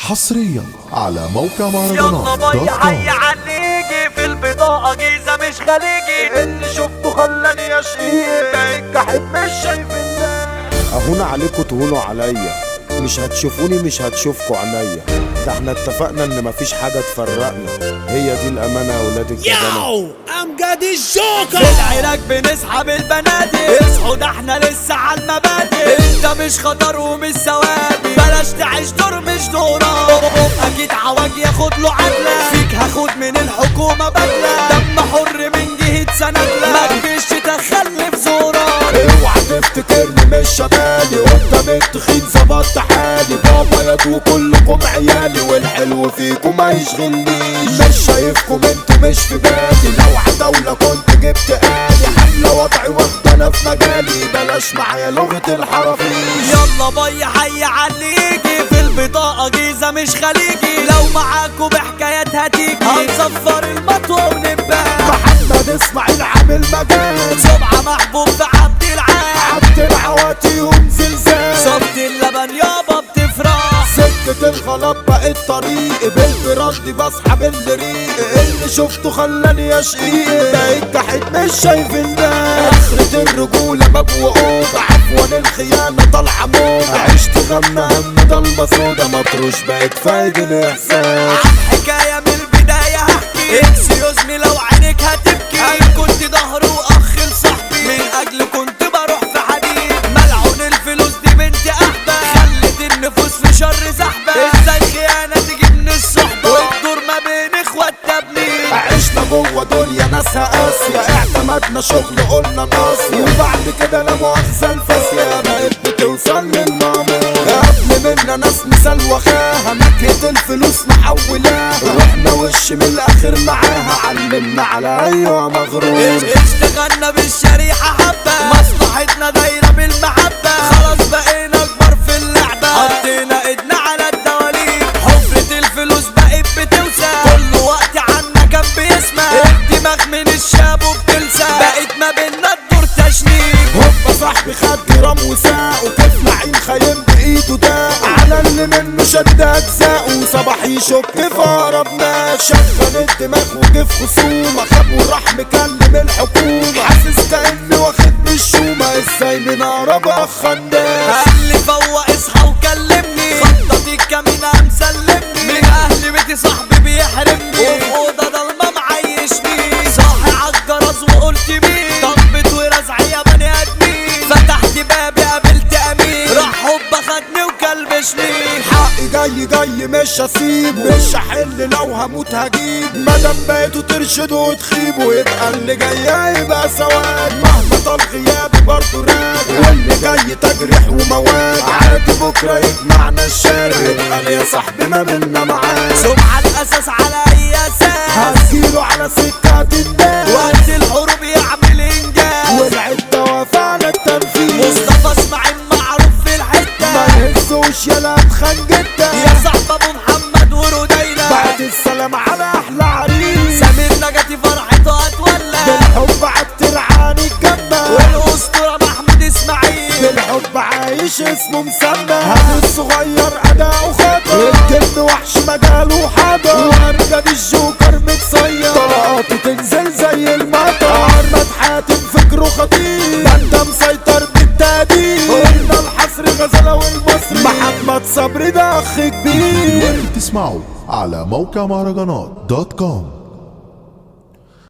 حصريا على موقع يلا مهرجانات باي دوت حي كوم عليجي في البطاقة جيزة مش خليجي اللي شفته خلاني اشقيق بقيت كحيت مش شايف الناس اهون عليكم تهونوا عليا مش هتشوفوني مش هتشوفكوا عينيا ده احنا اتفقنا ان مفيش حاجه تفرقنا هي دي الامانه يا ولاد الجبانه ياو امجد الجوكر في العراق بنسحب البنادق اصحوا ده احنا لسه على المبادئ انت مش خطر ومش ثوابت بلاش تعيش دور مش دورك اكيد عواج ياخد له عدلة فيك هاخد من الحكومة بدلة دم حر من جهة سندلة ما تجيش تخلف زورك اوعى تفتكرني مش شبالي قدام التخين ظبطت حالي بابا يا تو كلكم عيالي والحلو فيكم ما يشغلنيش مش شايفكم انتوا مش في بالي لو عتاولة كنت جبت آلي حملة وضعي واخدة انا في مجالي بلاش معايا لغة الحرافيش يلا باي حي علي يجي في البطاقة جيزة مش خليجي لو معاكوا بحكايات هتيجي هنصفر المطوة ونبان محمد اسماعيل عامل مجال سبعة محبوب في عبد العال عبد العواتي يوم زلزال صفت اللبن يابا بتفرح سكة الغلط بقت طريق بالبرد بسحب الريق اللي شفته خلاني اشقيق بقيت كحيت مش شايف الناس اخرة الرجولة باب وقوب عفوا الخيانة طالعة موج عشت غم هم ضلمة سودا مطروش بقت فايد الاحساس حكاية من البداية هحكي اكسيوز مي لو عينك هتبكي انا كنت ظهر واخ لصاحبي من اجل كنت بروح في حديد ملعون الفلوس دي بنت احبة خلت النفوس في شر سحبة ازاي خيانة تيجي من الصحبة والدور ما بين اخوات تبني عشنا جوه دنيا ناسها قاسية اعتمدنا شغل قلنا ناصية وبعد كده لا مؤاخذة الفاسية بقت بتوصل للمامور قبل منا ناس مثال وخاها نكهة الفلوس محولاها واحنا وش من الاخر معاها علمنا على ايوه مغرور اشتغلنا بالشريحة حبة مصلحتنا دايرة بالمحبة خلاص بقينا كبار في اللعبة حطينا ايدنا على الدواليب حفرة الفلوس بقت بتوسع كل وقت عنا كان بيسمع الدماغ من الشاب وبتلسع بقت ما بينا الدور تشنيب هوبا صاحبي خد جرام وساق وكيف لعين خاين بايده ده على اللي منه شد اجزاءه صباح يشك في اقرب ناس شغل الدماغ وجه في خصومه خاب وراح مكلم الحكومه حاسس كاني واخد بالشومه ازاي من اقرب اخ الناس قال لي فوق اصحى وكلمني خطط الكمينة مسلمني من اهل بيتي صاحبي بيحرمني وفي اوضه ضلمه معيشني صاحي عالجرس وقلت مين طبت ورزعي يا بني ادمين فتحت بابي قابلت امين راح هوبا خدني وكلبشني حقي جاي جاي مش هسيب مش هحل لو هموت هجيب مادام بقيتوا ترشدوا وتخيبوا يبقى اللي جاي يبقى سواد مهما طال غيابي برضه راجع واللي جاي تجريح ومواد عادي بكره يجمعنا الشارع يبقى يا صاحبي ما بينا معاد سمعة الاساس على اي اساس هسجيله على سكة الناس وقت الحروب يعمل انجاز والعدة وفعل التنفيذ مصطفى اسماعيل معروف في الحته ما يهزوش يلا بخنجتة يا صاحب ابو محمد ورودينا بعد السلام على احلى عريس سمير نجاتي فرحته هتولى بالحب عالترعان الجنة والاسطوره محمود اسماعيل بالحب عايش اسمه مسمى هذا الصغير اداؤه خطر الجن وحش مجاله حضر وارجل الجوكر متصير طلقاته تنزل زي المطر عرمت حاتم فكره خطير ده انت مسيطر بالتهديد قلنا الحصر غزله والمصري محمد صبري ده اخ كبير تسمعوا على موقع مهرجانات دوت كوم